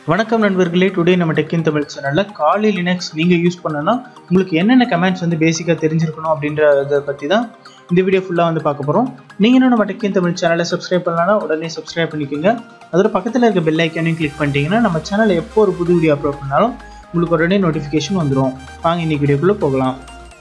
வணக்கம் நண்பர்களே டுடே நம்ம டெக்கின் தமிழ் சேனலில் காலி லினக்ஸ் நீங்கள் யூஸ் பண்ணனா உங்களுக்கு என்னென்ன கமெண்ட்ஸ் வந்து பேசிக்காக தெரிஞ்சிருக்கணும் அப்படின்றத பற்றி தான் இந்த வீடியோ ஃபுல்லாக வந்து பார்க்க போகிறோம் நீங்கள் இன்னும் நம்ம டெக்கின் தமிழ் சேனலை சப்ஸ்கிரைப் பண்ணலன்னா உடனே சப்ஸ்கிரைப் பண்ணிக்கோங்க அதோட பக்கத்தில் இருக்க பெல் ஐக்கானையும் கிளிக் பண்ணிட்டீங்கன்னா நம்ம சேனலில் எப்போ ஒரு புது வீடியோ அப்லோட் பண்ணாலும் உங்களுக்கு உடனே நோட்டிஃபிகேஷன் வந்துடும் வாங்க இன்னைக்கு வீடியோக்குள்ளே போகலாம்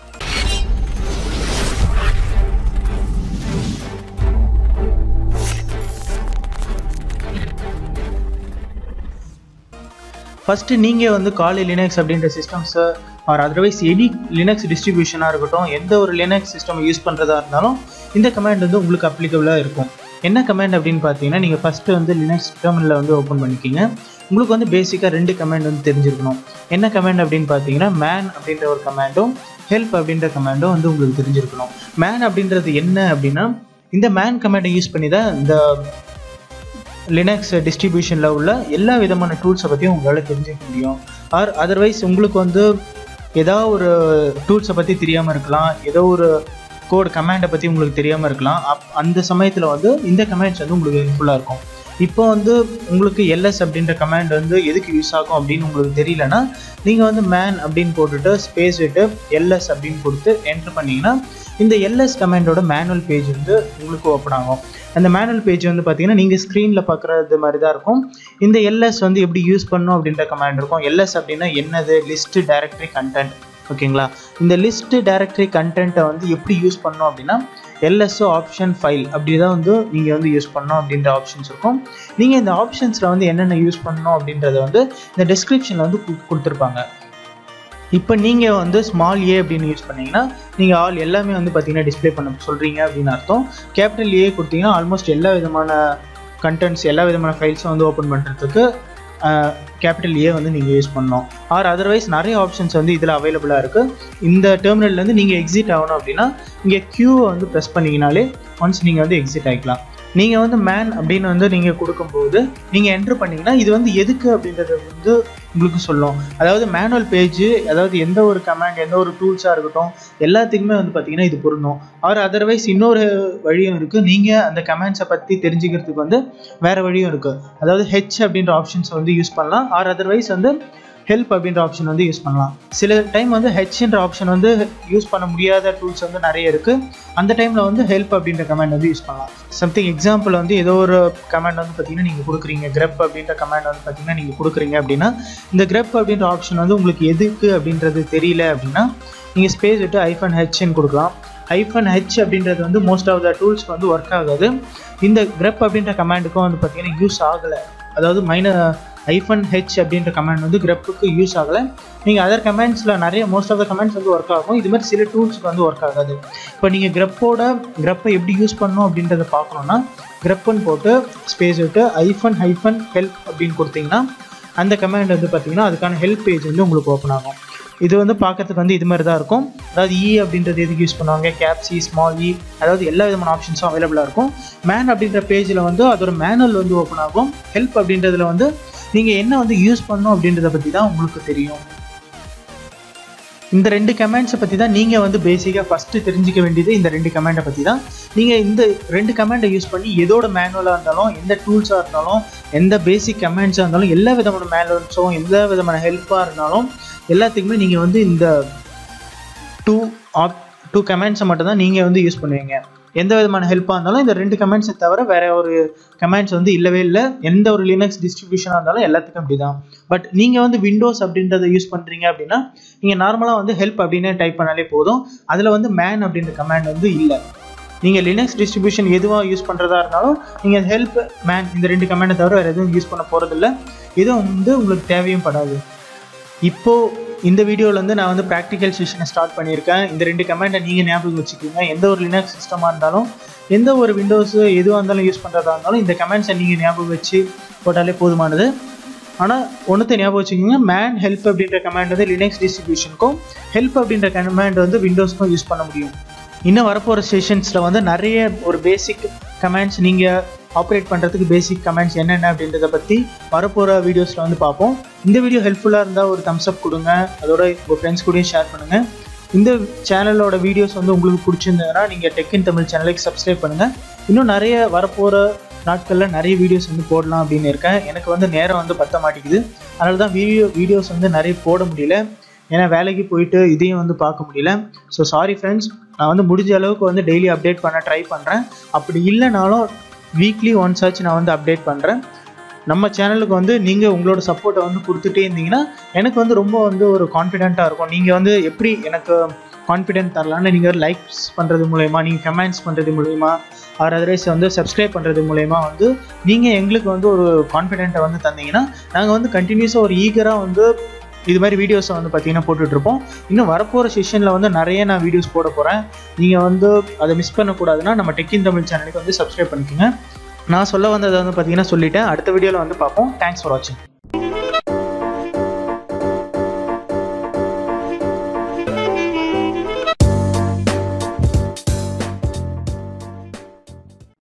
ஃபஸ்ட்டு நீங்கள் வந்து காலி லினக்ஸ் அப்படின்ற சிஸ்டம்ஸை ஆர் அதர்வைஸ் எனி லினக்ஸ் டிஸ்ட்ரிபியூஷனாக இருக்கட்டும் எந்த ஒரு லினக்ஸ் சிஸ்டம் யூஸ் பண்ணுறதா இருந்தாலும் இந்த கமாண்ட் வந்து உங்களுக்கு அப்ளிகபிளாக இருக்கும் என்ன கமாண்ட் அப்படின்னு பார்த்தீங்கன்னா நீங்கள் ஃபஸ்ட்டு வந்து லினக்ஸ் டெர்மினலில் வந்து ஓப்பன் பண்ணிக்கிங்க உங்களுக்கு வந்து பேசிக்காக ரெண்டு கமாண்ட் வந்து தெரிஞ்சிருக்கணும் என்ன கமாண்ட் அப்படின்னு பார்த்தீங்கன்னா மேன் அப்படின்ற ஒரு கமாண்டும் ஹெல்ப் அப்படின்ற கமாண்டும் வந்து உங்களுக்கு தெரிஞ்சிருக்கணும் மேன் அப்படின்றது என்ன அப்படின்னா இந்த மேன் கமாண்டை யூஸ் பண்ணி தான் இந்த லினக்ஸ் டிஸ்ட்ரிபியூஷனில் உள்ள எல்லா விதமான டூல்ஸை பற்றியும் உங்களால் தெரிஞ்சுக்க முடியும் ஆர் அதர்வைஸ் உங்களுக்கு வந்து ஏதாவது ஒரு டூல்ஸை பற்றி தெரியாமல் இருக்கலாம் ஏதோ ஒரு கோட் கமாண்டை பற்றி உங்களுக்கு தெரியாமல் இருக்கலாம் அப் அந்த சமயத்தில் வந்து இந்த கமாண்ட்ஸ் வந்து உங்களுக்கு ஹெல்ப்ஃபுல்லாக இருக்கும் இப்போ வந்து உங்களுக்கு எல்எஸ் அப்படின்ற கமாண்ட் வந்து எதுக்கு யூஸ் ஆகும் அப்படின்னு உங்களுக்கு தெரியலனா நீங்கள் வந்து மேன் அப்படின்னு போட்டுட்டு ஸ்பேஸ் விட்டு எல்எஸ் அப்படின்னு கொடுத்து என்ட்ரு பண்ணிங்கன்னா இந்த எல்எஸ் கமாண்டோட மேனுவல் பேஜ் வந்து உங்களுக்கு ஓப்பன் ஆகும் அந்த மேனுவல் பேஜ் வந்து பார்த்தீங்கன்னா நீங்கள் ஸ்க்ரீனில் பார்க்குறது மாதிரி தான் இருக்கும் இந்த எல்எஸ் வந்து எப்படி யூஸ் பண்ணும் அப்படின்ற கமாண்ட் இருக்கும் எல்எஸ் அப்படின்னா என்னது லிஸ்ட் டைரக்டரி கண்டென்ட் ஓகேங்களா இந்த லிஸ்ட் டைரக்டரி கண்டென்ட்டை வந்து எப்படி யூஸ் பண்ணோம் அப்படின்னா எல்எஸ்ஓ ஆப்ஷன் ஃபைல் அப்படி தான் வந்து நீங்கள் வந்து யூஸ் பண்ணோம் அப்படின்ற ஆப்ஷன்ஸ் இருக்கும் நீங்கள் இந்த ஆப்ஷன்ஸில் வந்து என்னென்ன யூஸ் பண்ணணும் அப்படின்றத வந்து இந்த டிஸ்கிரிப்ஷனில் வந்து கொடுத்துருப்பாங்க இப்போ நீங்கள் வந்து ஸ்மால் ஏ அப்படின்னு யூஸ் பண்ணீங்கன்னா நீங்கள் ஆல் எல்லாமே வந்து பார்த்தீங்கன்னா டிஸ்பிளே பண்ண சொல்கிறீங்க அப்படின்னு அர்த்தம் கேபிட்டல் ஏ கொடுத்தீங்கன்னா ஆல்மோஸ்ட் எல்லா விதமான கண்டென்ட்ஸ் எல்லா விதமான ஃபைல்ஸும் வந்து ஓப்பன் பண்ணுறதுக்கு கேபிட்டல் ஏ வந்து நீங்கள் யூஸ் பண்ணணும் ஆர் அதர்வைஸ் நிறைய ஆப்ஷன்ஸ் வந்து இதில் அவைலபிளாக இருக்குது இந்த டெர்மினல்லேருந்து நீங்கள் எக்ஸிட் ஆகணும் அப்படின்னா இங்கே க்யூவை வந்து ப்ரெஸ் பண்ணிங்கனாலே ஒன்ஸ் நீங்கள் வந்து எக்ஸிட் ஆகிக்கலாம் நீங்கள் வந்து மேன் அப்படின்னு வந்து நீங்கள் கொடுக்கும்போது நீங்கள் என்ட்ரு பண்ணிங்கன்னா இது வந்து எதுக்கு அப்படின்றத வந்து உங்களுக்கு சொல்லும் அதாவது மேனுவல் பேஜ் அதாவது எந்த ஒரு கமாண்ட் எந்த ஒரு டூல்ஸாக இருக்கட்டும் எல்லாத்துக்குமே வந்து பார்த்தீங்கன்னா இது பொருந்தும் ஆர் அதர்வைஸ் இன்னொரு வழியும் இருக்குது நீங்கள் அந்த கமாண்ட்ஸை பற்றி தெரிஞ்சுக்கிறதுக்கு வந்து வேறு வழியும் இருக்குது அதாவது ஹெச் அப்படின்ற ஆப்ஷன்ஸை வந்து யூஸ் பண்ணலாம் ஆர் அதர்வைஸ் வந்து ஹெல்ப் அப்படின்ற ஆப்ஷன் வந்து யூஸ் பண்ணலாம் சில டைம் வந்து ஹெச்ன்ற ஆப்ஷன் வந்து யூஸ் பண்ண முடியாத டூல்ஸ் வந்து நிறைய இருக்குது அந்த டைமில் வந்து ஹெல்ப் அப்படின்ற கமாண்ட் வந்து யூஸ் பண்ணலாம் சம்திங் எக்ஸாம்பிள் வந்து ஏதோ ஒரு கமாண்ட் வந்து பார்த்தீங்கன்னா நீங்கள் கொடுக்குறீங்க கிரெப் அப்படின்ற கமாண்ட் வந்து பார்த்தீங்கன்னா நீங்கள் கொடுக்குறீங்க அப்படின்னா இந்த கிரெப் அப்படின்ற ஆப்ஷன் வந்து உங்களுக்கு எதுக்கு அப்படின்றது தெரியல அப்படின்னா நீங்கள் ஸ்பேஸ் விட்டு ஐஃபன் ஹெச்ன்னு கொடுக்கலாம் ஐஃபன் ஹெச் அப்படின்றது வந்து மோஸ்ட் ஆஃப் த டூல்ஸ்க்கு வந்து ஒர்க் ஆகாது இந்த கிரெப் அப்படின்ற கமாண்டுக்கும் வந்து பார்த்தீங்கன்னா யூஸ் ஆகலை அதாவது மைன ஐஃபன் ஹெச் அப்படின்ற கமாண்ட் வந்து கிரெப்புக்கு யூஸ் ஆகலை நீங்கள் அதர் கமெண்ட்ஸில் நிறைய மோஸ்ட் ஆஃப் த கமெண்ட்ஸ் வந்து ஒர்க் ஆகும் இது மாதிரி சில டூல்ஸ்க்கு வந்து ஒர்க் ஆகாது இப்போ நீங்கள் கிரெப்போட கிரெப்பை எப்படி யூஸ் பண்ணணும் அப்படின்றத பார்க்கணுன்னா கிரெப்புன்னு போட்டு ஸ்பேஸ் விட்டு ஐஃபன் ஹைஃபன் ஹெல்ப் அப்படின்னு கொடுத்தீங்கன்னா அந்த கமாண்ட் வந்து பார்த்தீங்கன்னா அதுக்கான ஹெல்ப் பேஜ் வந்து உங்களுக்கு ஓப்பன் ஆகும் இது வந்து பார்க்கறதுக்கு வந்து இது மாதிரி தான் இருக்கும் அதாவது இ அப்படின்றது எதுக்கு யூஸ் பண்ணுவாங்க கேப்சி ஸ்மால் இ அதாவது எல்லா விதமான ஆப்ஷன்ஸும் அவைலபிளாக இருக்கும் மேன் அப்படின்ற பேஜில் வந்து அதோட மேனுவல் வந்து ஓப்பன் ஆகும் ஹெல்ப் அப்படின்றதுல வந்து நீங்கள் என்ன வந்து யூஸ் பண்ணணும் அப்படின்றத பற்றி தான் உங்களுக்கு தெரியும் இந்த ரெண்டு கமெண்ட்ஸை பற்றி தான் நீங்கள் வந்து பேசிக்காக ஃபஸ்ட்டு தெரிஞ்சிக்க வேண்டியது இந்த ரெண்டு கமெண்டை பற்றி தான் நீங்கள் இந்த ரெண்டு கமெண்டை யூஸ் பண்ணி எதோட மேனுவலாக இருந்தாலும் எந்த டூல்ஸாக இருந்தாலும் எந்த பேசிக் கமெண்ட்ஸாக இருந்தாலும் எல்லா விதமான மேனுவல்ஸும் எந்த விதமான ஹெல்ப்பாக இருந்தாலும் எல்லாத்துக்குமே நீங்கள் வந்து இந்த டூ ஆப் டூ கமெண்ட்ஸை மட்டும் தான் நீங்கள் வந்து யூஸ் பண்ணுவீங்க எந்த விதமான ஹெல்ப்பாக இருந்தாலும் இந்த ரெண்டு கமெண்ட்ஸை தவிர வேற ஒரு கமெண்ட்ஸ் வந்து இல்லவே இல்லை எந்த ஒரு லினக்ஸ் டிஸ்ட்ரிபியூஷனாக இருந்தாலும் எல்லாத்துக்கும் அப்படி தான் பட் நீங்கள் வந்து விண்டோஸ் அப்படின்றத யூஸ் பண்ணுறீங்க அப்படின்னா நீங்கள் நார்மலாக வந்து ஹெல்ப் அப்படின்னு டைப் பண்ணாலே போதும் அதில் வந்து மேன் அப்படின்ற கமாண்ட் வந்து இல்லை நீங்கள் லினக்ஸ் டிஸ்ட்ரிபியூஷன் எதுவாக யூஸ் பண்ணுறதா இருந்தாலும் நீங்கள் ஹெல்ப் மேன் இந்த ரெண்டு கமெண்டை தவிர வேறு எதுவும் யூஸ் பண்ண போகிறதில்ல இதுவும் வந்து உங்களுக்கு தேவையும் படாது இப்போது இந்த வீடியோவில் வந்து நான் வந்து ப்ராக்டிக்கல் செஷனை ஸ்டார்ட் பண்ணியிருக்கேன் இந்த ரெண்டு கமெண்ட்டை நீங்கள் ஞாபகம் வச்சுக்கோங்க எந்த ஒரு லினக்ஸ் சிஸ்டமாக இருந்தாலும் எந்த ஒரு விண்டோஸு எதுவாக இருந்தாலும் யூஸ் பண்ணுறதா இருந்தாலும் இந்த கமெண்ட்ஸை நீங்கள் ஞாபகம் வச்சு போட்டாலே போதுமானது ஆனால் ஒன்றத்தை ஞாபகம் வச்சுக்கோங்க மேன் ஹெல்ப் அப்படின்ற கமாண்ட் வந்து லினக்ஸ் டிஸ்ட்ரிபியூஷனுக்கும் ஹெல்ப் அப்படின்ற கமாண்ட் வந்து விண்டோஸ்க்கும் யூஸ் பண்ண முடியும் இன்னும் வரப்போகிற செஷன்ஸில் வந்து நிறைய ஒரு பேசிக் கமெண்ட்ஸ் நீங்கள் ஆப்ரேட் பண்ணுறதுக்கு பேசிக் கமெண்ட்ஸ் என்னென்ன அப்படின்றத பற்றி வரப்போகிற வீடியோஸில் வந்து பார்ப்போம் இந்த வீடியோ ஹெல்ப்ஃபுல்லாக இருந்தால் ஒரு தம்ஸ் அப் கொடுங்க அதோட உங்கள் ஃப்ரெண்ட்ஸ் கூடயும் ஷேர் பண்ணுங்கள் இந்த சேனலோட வீடியோஸ் வந்து உங்களுக்கு பிடிச்சிருந்ததுன்னா நீங்கள் டெக் இன் தமிழ் சேனலுக்கு சப்ஸ்கிரைப் பண்ணுங்கள் இன்னும் நிறைய வரப்போகிற நாட்களில் நிறைய வீடியோஸ் வந்து போடலாம் அப்படின்னு இருக்கேன் எனக்கு வந்து நேரம் வந்து பத்த மாட்டேங்குது அதனால தான் வீடியோ வீடியோஸ் வந்து நிறைய போட முடியல ஏன்னா வேலைக்கு போயிட்டு இதையும் வந்து பார்க்க முடியல ஸோ சாரி ஃப்ரெண்ட்ஸ் நான் வந்து முடிஞ்ச அளவுக்கு வந்து டெய்லி அப்டேட் பண்ண ட்ரை பண்ணுறேன் அப்படி இல்லைனாலும் வீக்லி ஒன்ஸ் ஆச்சு நான் வந்து அப்டேட் பண்ணுறேன் நம்ம சேனலுக்கு வந்து நீங்கள் உங்களோட சப்போர்ட்டை வந்து கொடுத்துட்டே இருந்தீங்கன்னா எனக்கு வந்து ரொம்ப வந்து ஒரு கான்ஃபிடென்ட்டாக இருக்கும் நீங்கள் வந்து எப்படி எனக்கு கான்ஃபிடென்ட் தரலான்னு நீங்கள் லைக்ஸ் பண்ணுறது மூலயமா நீங்கள் கமெண்ட்ஸ் பண்ணுறது மூலயமா ஆர் அதர்வைஸ் வந்து சப்ஸ்கிரைப் பண்ணுறது மூலயமா வந்து நீங்கள் எங்களுக்கு வந்து ஒரு கான்ஃபிடென்ட்டை வந்து தந்தீங்கன்னா நாங்கள் வந்து கண்டினியூஸாக ஒரு ஈகராக வந்து இது மாதிரி வீடியோஸை வந்து பார்த்தீங்கன்னா போட்டுட்ருப்போம் இன்னும் வரப்போகிற செஷனில் வந்து நிறைய நான் வீடியோஸ் போட போகிறேன் நீங்கள் வந்து அதை மிஸ் பண்ணக்கூடாதுன்னா நம்ம டெக்கின் தமிழ் சேனலுக்கு வந்து சப்ஸ்கிரைப் பண்ணிக்கோங்க நான் சொல்ல வந்ததை வந்து பார்த்தீங்கன்னா சொல்லிட்டேன் அடுத்த வீடியோவில் வந்து பார்ப்போம் தேங்க்ஸ் ஃபார் வாட்சிங்